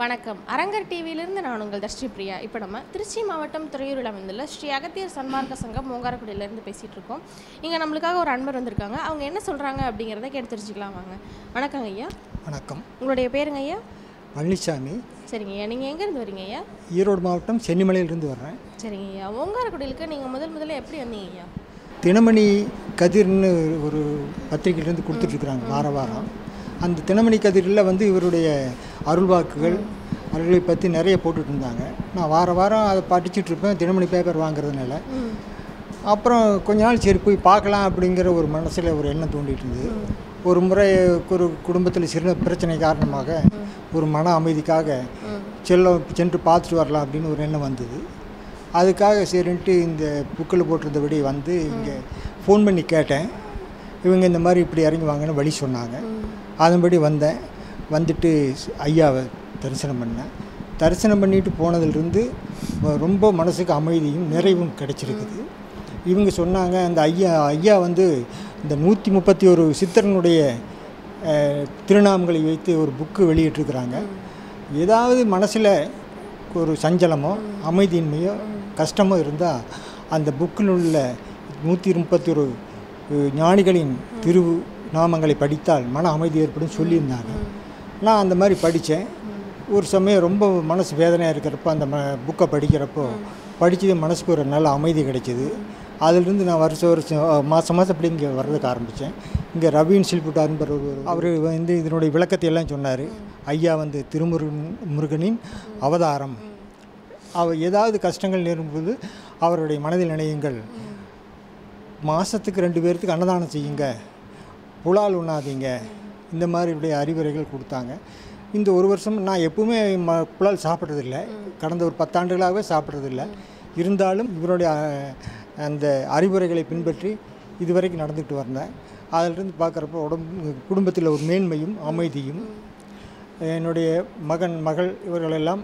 வணக்கம் அரங்கர் டிவியிலிருந்து நான் உங்கள் தர்ஷி பிரியா இப்போ நம்ம திருச்சி மாவட்டம் துறையூரில் அமைந்துள்ள ஸ்ரீ அகத்தியர் சன்மார்க்க சங்கம் மூங்காரக்குடியிலேருந்து பேசிகிட்டு இருக்கோம் இங்கே நம்மளுக்காக ஒரு அன்பர் வந்திருக்காங்க அவங்க என்ன சொல்கிறாங்க அப்படிங்கிறத கேட்டு தெரிஞ்சுக்கலாம் வாங்க வணக்கங்க ஐயா வணக்கம் உங்களுடைய பேருங்க ஐயா பழனிசாமி சரிங்க ஐயா நீங்கள் எங்கேருந்து வரீங்க ஐயா ஈரோடு மாவட்டம் சென்னிமலையிலிருந்து வர்றேன் சரிங்க ஐயா ஓங்காரக்குடியிலுக்கு நீங்கள் முதல் முதல்ல எப்படி வந்தீங்க ஐயா தினமணி கதிர்னு ஒரு பத்திரிகையிலேருந்து கொடுத்துட்ருக்குறாங்க வார வாரம் அந்த தினமணி கதிரில் வந்து இவருடைய அருள்வாக்குகள் அருளை பற்றி நிறைய போட்டுட்டு இருந்தாங்க நான் வார வாரம் அதை படிச்சுட்டு இருப்பேன் தினமணி பேப்பர் வாங்குறதுனால அப்புறம் கொஞ்ச நாள் சரி போய் பார்க்கலாம் அப்படிங்கிற ஒரு மனசில் ஒரு எண்ணம் தோண்டிட்டு இருந்தது ஒரு முறை ஒரு குடும்பத்தில் சிறு பிரச்சனை காரணமாக ஒரு மன அமைதிக்காக செல்ல சென்று பார்த்துட்டு வரலாம் அப்படின்னு ஒரு எண்ணம் வந்தது அதுக்காக சரின்ட்டு இந்த புக்கில் போட்டிருந்தபடி வந்து இங்கே ஃபோன் பண்ணி கேட்டேன் இவங்க இந்த மாதிரி இப்படி இறங்கி வாங்கன்னு வழி சொன்னாங்க அதன்படி வந்தேன் வந்துட்டு ஐயாவை தரிசனம் பண்ணேன் தரிசனம் பண்ணிட்டு போனதிலிருந்து ரொம்ப மனசுக்கு அமைதியும் நிறைவும் கிடைச்சிருக்குது இவங்க சொன்னாங்க அந்த ஐயா ஐயா வந்து இந்த நூற்றி முப்பத்தி ஒரு சித்தரனுடைய அஹ், திருநாமங்களை வைத்து ஒரு புக்கு வெளியிட்டிருக்கிறாங்க ஏதாவது மனசில் ஒரு சஞ்சலமோ அமைதியின்மையோ கஷ்டமோ இருந்தால் அந்த புக்கில் உள்ள நூற்றி முப்பத்தி ஒரு அஹ், ஞானிகளின் திரு நாமங்களை படித்தால் மன அமைதி ஏற்படும் சொல்லியிருந்தாங்க நான் அந்த மாதிரி படித்தேன் ஒரு சமயம் ரொம்ப மனசு வேதனையாக இருக்கிறப்போ அந்த ம புக்கை படிக்கிறப்போ படித்தது மனசுக்கு ஒரு நல்ல அமைதி கிடைச்சிது அதிலிருந்து நான் வருஷம் வருஷம் அஹ், மாதம் மாதம் அப்படி இங்கே வர்றதுக்கு ஆரம்பித்தேன் இங்கே ரவீன் சில்புட்டார்ன்ற ஒரு அவர் வந்து இதனுடைய விளக்கத்தை எல்லாம் சொன்னார் ஐயா வந்து திருமுருகன் முருகனின் அவதாரம் அவ ஏதாவது கஷ்டங்கள் நேரும்போது அவருடைய மனதில் நினையுங்கள் மாதத்துக்கு ரெண்டு பேர்த்துக்கு அன்னதானம் செய்யுங்க புலால் உண்ணாதீங்க இந்த மாதிரி இப்படி அறிவுரைகள் கொடுத்தாங்க இந்த ஒரு வருஷம் நான் எப்பவுமே ம புலால் சாப்பிட்றதில்ல கடந்த ஒரு பத்தாண்டுகளாகவே சாப்பிட்றதில்ல இருந்தாலும் இவருடைய அஹ், அந்த அறிவுரைகளை பின்பற்றி இதுவரைக்கும் நடந்துக்கிட்டு வந்தேன் அதிலிருந்து பார்க்குறப்போ உடம்பு குடும்பத்தில் ஒரு மேன்மையும் அமைதியும் என்னுடைய மகன் மகள் இவர்களெல்லாம்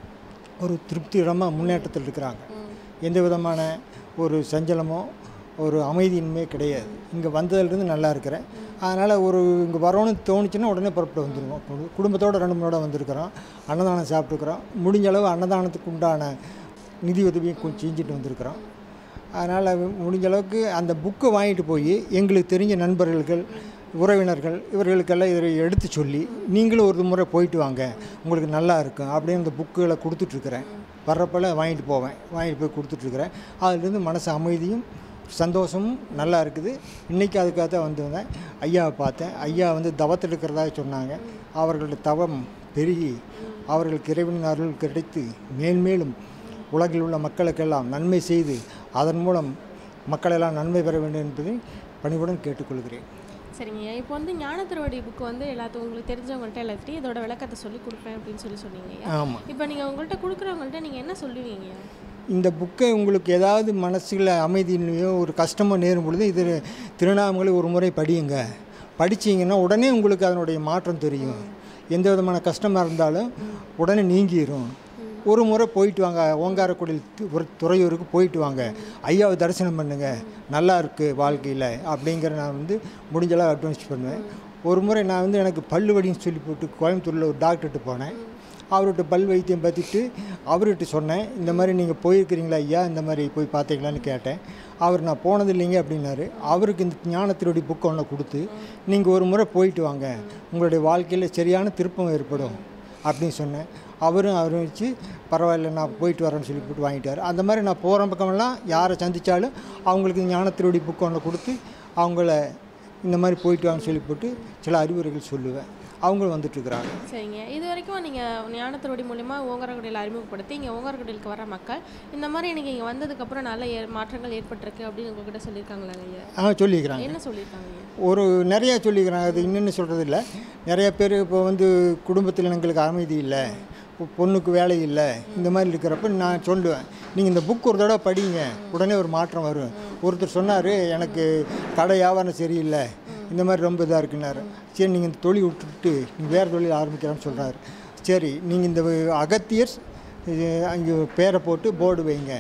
ஒரு திருப்திகரமாக முன்னேற்றத்தில் இருக்கிறாங்க எந்த விதமான ஒரு சஞ்சலமோ ஒரு அமைதியின்மையே கிடையாது இங்கே வந்ததுலேருந்து நல்லா இருக்கிறேன் அதனால் ஒரு இங்கே வரணும்னு தோணுச்சுன்னா உடனே புறப்பட்டு வந்துடுவோம் குடு- குடும்பத்தோட ரெண்டு மூணோட வந்திருக்கிறோம் அன்னதானம் சாப்பிட்டுருக்குறோம் முடிஞ்ச அளவு அன்னதானத்துக்கு உண்டான நிதி உதவியும் கொஞ்சம் செஞ்சுட்டு வந்திருக்கிறோம் அதனால் முடிஞ்ச அளவுக்கு அந்த புக்கை வாங்கிட்டு போய் எங்களுக்கு தெரிஞ்ச நண்பர்கள் உறவினர்கள் இவர்களுக்கெல்லாம் இதை எடுத்து சொல்லி நீங்களும் ஒரு முறை போயிட்டு வாங்க உங்களுக்கு நல்லா இருக்கும் அப்படின்னு இந்த புக்குகளை கொடுத்துட்ருக்குறேன் வர்றப்பெல்லாம் வாங்கிட்டு போவேன் வாங்கிட்டு போய் கொடுத்துட்ருக்குறேன் அதுலேருந்து மனசு அமைதியும் சந்தோஷமும் நல்லா இருக்குது இன்றைக்கி அதுக்காக தான் வந்து வந்தேன் ஐயாவை பார்த்தேன் ஐயா வந்து தவத்தில் இருக்கிறதாக சொன்னாங்க அவர்களுடைய தவம் பெருகி அவர்களுக்கு இறைவனின் அருள் கிடைத்து மேன்மேலும் உலகில் உள்ள மக்களுக்கெல்லாம் நன்மை செய்து அதன் மூலம் மக்களெல்லாம் நன்மை பெற வேண்டும் என்பதை பணிவுடன் கேட்டுக்கொள்கிறேன் சரிங்க ஐயா இப்போ வந்து ஞானத்திருவடி புக்கு வந்து எல்லாத்துக்கும் உங்களுக்கு தெரிஞ்சவங்கள்ட்ட எல்லாத்தையும் இதோட விளக்கத்தை சொல்லி கொடுப்பேன் அப்படின்னு சொல்லி சொன்னீங்க ஐயா ஆமாம் இப்போ நீங்கள் உங்கள்கிட்ட கொடுக்குறவங்கள்ட்ட நீங்கள் என்ன சொல்லுவீங்க ஐயா இந்த புக்கை உங்களுக்கு ஏதாவது மனசில் அமைதியின்மையோ ஒரு கஷ்டமோ நேரும் பொழுது இது திருவண்ணாமலை ஒரு முறை படியுங்க படிச்சீங்கன்னா உடனே உங்களுக்கு அதனுடைய மாற்றம் தெரியும் எந்த விதமான கஷ்டமாக இருந்தாலும் உடனே நீங்கிரும் ஒரு முறை போயிட்டு வாங்க ஓங்காரக்குடியில் து- ஒரு துறையூருக்கு போயிட்டு வாங்க ஐயாவை தரிசனம் பண்ணுங்க நல்லா இருக்குது வாழ்க்கையில் அப்படிங்கிற நான் வந்து முடிஞ்சளவு அட்வைஸ் பண்ணுவேன் ஒரு முறை நான் வந்து எனக்கு பல்லு வலின்னு சொல்லி போட்டு கோயம்புத்தூரில் ஒரு டாக்டர்கிட்ட போனேன் அவர்கிட்ட பல் வைத்தியம் பார்த்துட்டு அவர்கிட்ட சொன்னேன் இந்த மாதிரி நீங்கள் போயிருக்கிறீங்களா ஐயா இந்த மாதிரி போய் பார்த்தீங்களான்னு கேட்டேன் அவர் நான் போனது இல்லைங்க அப்படின்னாரு அவருக்கு இந்த ஞானத்தினுடைய புக்கை ஒன்று கொடுத்து நீங்கள் ஒரு முறை போயிட்டு வாங்க உங்களுடைய வாழ்க்கையில் சரியான திருப்பம் ஏற்படும் அப்படின்னு சொன்னேன் அவரும் அவரும் வச்சு பரவாயில்ல நான் போயிட்டு வரேன்னு சொல்லி போட்டு வாங்கிட்டார் அந்த மாதிரி நான் போகிற பக்கமெல்லாம் யாரை சந்தித்தாலும் அவங்களுக்கு ஞானத்தினுடைய புக்கை ஒன்று கொடுத்து அவங்கள இந்த மாதிரி போயிட்டு வாங்கன்னு சொல்லி போட்டு சில அறிவுரைகள் சொல்லுவேன் அவங்களும் வந்துட்டுருக்குறாங்க சரிங்க இது வரைக்கும் நீங்கள் ஞானத்திருவடி மூலிமா ஓங்காரக்குடியில் அறிமுகப்படுத்தி இங்கே ஓங்காரக்குடியிலுக்கு வர மக்கள் இந்த மாதிரி எனக்கு இங்கே வந்ததுக்கப்புறம் நல்ல ஏ மாற்றங்கள் ஏற்பட்டிருக்கு அப்படின்னு உங்ககிட்ட சொல்லியிருக்காங்களாங்க ஐயா ஆ சொல்லிக்கிறாங்க என்ன சொல்லியிருக்காங்க ஐயா ஒரு நிறையா சொல்லிக்கிறாங்க அது இன்னும் சொல்கிறது இல்லை நிறைய பேர் இப்போ வந்து குடும்பத்தில் எங்களுக்கு அமைதி இல்லை இப்போ பொண்ணுக்கு வேலை இல்லை இந்த மாதிரி இருக்கிறப்ப நான் சொல்லுவேன் நீங்கள் இந்த புக் ஒரு தடவை படிங்க உடனே ஒரு மாற்றம் வரும் ஒருத்தர் சொன்னார் எனக்கு கடை வியாபாரம் சரியில்லை இந்த மாதிரி ரொம்ப இதாக இருக்குன்னாரு சரி நீங்கள் இந்த தொழில் விட்டுட்டு நீங்கள் வேறு தொழில் ஆரம்பிக்கிறான்னு சொல்கிறாரு சரி நீங்கள் இந்த அகத்தியர் இது அங்கே பேரை போட்டு போர்டு வைங்க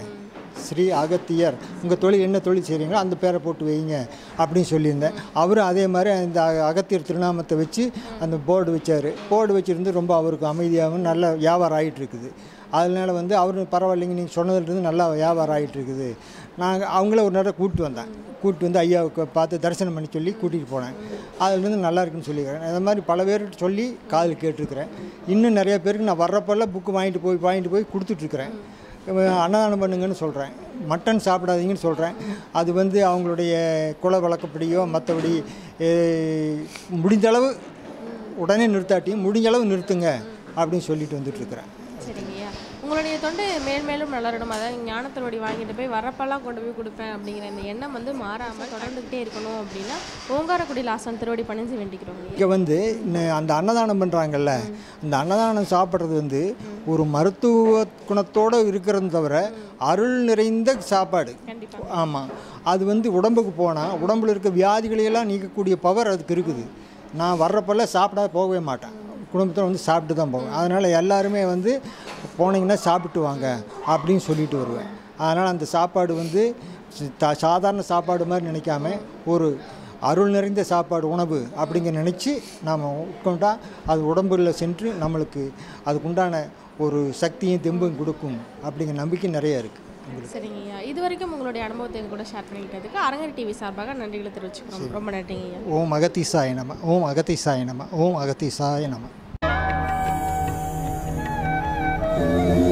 ஸ்ரீ அகத்தியர் உங்கள் தொழில் என்ன தொழில் செய்கிறீங்களோ அந்த பேரை போட்டு வைங்க அப்படின்னு சொல்லியிருந்தேன் அவரும் அதே மாதிரி அந்த அ- அகத்தியர் திருநாமத்தை வச்சு அந்த போர்டு வச்சார் போர்டு வச்சுருந்து ரொம்ப அவருக்கு அமைதியாகவும் நல்ல வியாபாரம் ஆகிட்டு இருக்குது அதனால வந்து அவர் பரவாயில்லைங்க நீங்கள் சொன்னதுலேருந்து நல்லா வியாபாரம் ஆகிட்டு இருக்குது நாங்கள் அவங்கள ஒரு நேரம் கூப்பிட்டு வந்தேன் கூப்பிட்டு வந்து ஐயாவுக்கு பார்த்து தரிசனம் பண்ணி சொல்லி கூட்டிகிட்டு போனேன் அதுலேருந்து நல்லா இருக்குன்னு சொல்லிக்கிறேன் அந்த மாதிரி பல பேர்கிட்ட சொல்லி காதில் கேட்டிருக்கிறேன் இன்னும் நிறைய பேருக்கு நான் வர்றப்பெல்லாம் புக்கு வாங்கிட்டு போய் வாங்கிட்டு போய் கொடுத்துட்ருக்குறேன் அன்னதானம் பண்ணுங்கன்னு சொல்கிறேன் மட்டன் சாப்பிடாதீங்கன்னு சொல்கிறேன் அது வந்து அவங்களுடைய குல வழக்கப்படியோ மற்றபடி முடிஞ்ச அளவு உடனே நிறுத்தாட்டியும் முடிஞ்ச அளவு நிறுத்துங்க அப்படின்னு சொல்லிட்டு வந்துட்டுருக்குறேன் சரிங்கய்யா உங்களுடைய தொண்டு மேல் மேலும் வளரணும் அதாவது ஞானத்தினுடைய வாங்கிட்டு போய் வரப்பெல்லாம் கொண்டு போய் கொடுப்பேன் அப்படிங்கிற இந்த எண்ணம் வந்து மாறாமல் தொடர்ந்துக்கிட்டே இருக்கணும் அப்படின்னா ஓங்காரக்குடி லாசன் திருவடி பணிஞ்சு வேண்டிக்கிறோம் இங்கே வந்து இன்ன- அந்த அன்னதானம் பண்ணுறாங்கல்ல அந்த அன்னதானம் சாப்பிட்றது வந்து ஒரு மருத்துவ குணத்தோடு இருக்கிறது தவிர அருள் நிறைந்த சாப்பாடு கண்டிப்பாக ஆமாம் அது வந்து உடம்புக்கு போனால் உடம்புல இருக்க வியாதிகளையெல்லாம் நீக்கக்கூடிய பவர் அதுக்கு இருக்குது நான் வர்றப்பெல்லாம் சாப்பிடாத போகவே மாட்டேன் குடும்பத்தில் வந்து சாப்பிட்டு தான் போவேன் அதனால் எல்லாருமே வந்து போனீங்கன்னா சாப்பிட்டு வாங்க அப்படின்னு சொல்லிட்டு வருவேன் அதனால் அந்த சாப்பாடு வந்து சி- த- சாதாரண சாப்பாடு மாதிரி நினைக்காம ஒரு அருள் நிறைந்த சாப்பாடு உணவு அப்படிங்க நினச்சி நாம் உட்கொண்டா அது உடம்புல சென்று நம்மளுக்கு அதுக்குண்டான ஒரு சக்தியும் தெம்பும் கொடுக்கும் அப்படிங்கிற நம்பிக்கை நிறைய இருக்குது சரிங்கய்யா இது வரைக்கும் உங்களுடைய அனுபவத்தை எங்க கூட ஷேர் பண்ணிக்கிட்டதுக்கு அரங்கர் டிவி சார்பாக நன்றிகளை தெரிவிச்சுக்கிறோம் ரொம்ப நன்றிங்கய்யா ஓம் அகத்தீசாய நம ஓம் அகத்தீசாய நம ஓம் அகத்தீசாய நம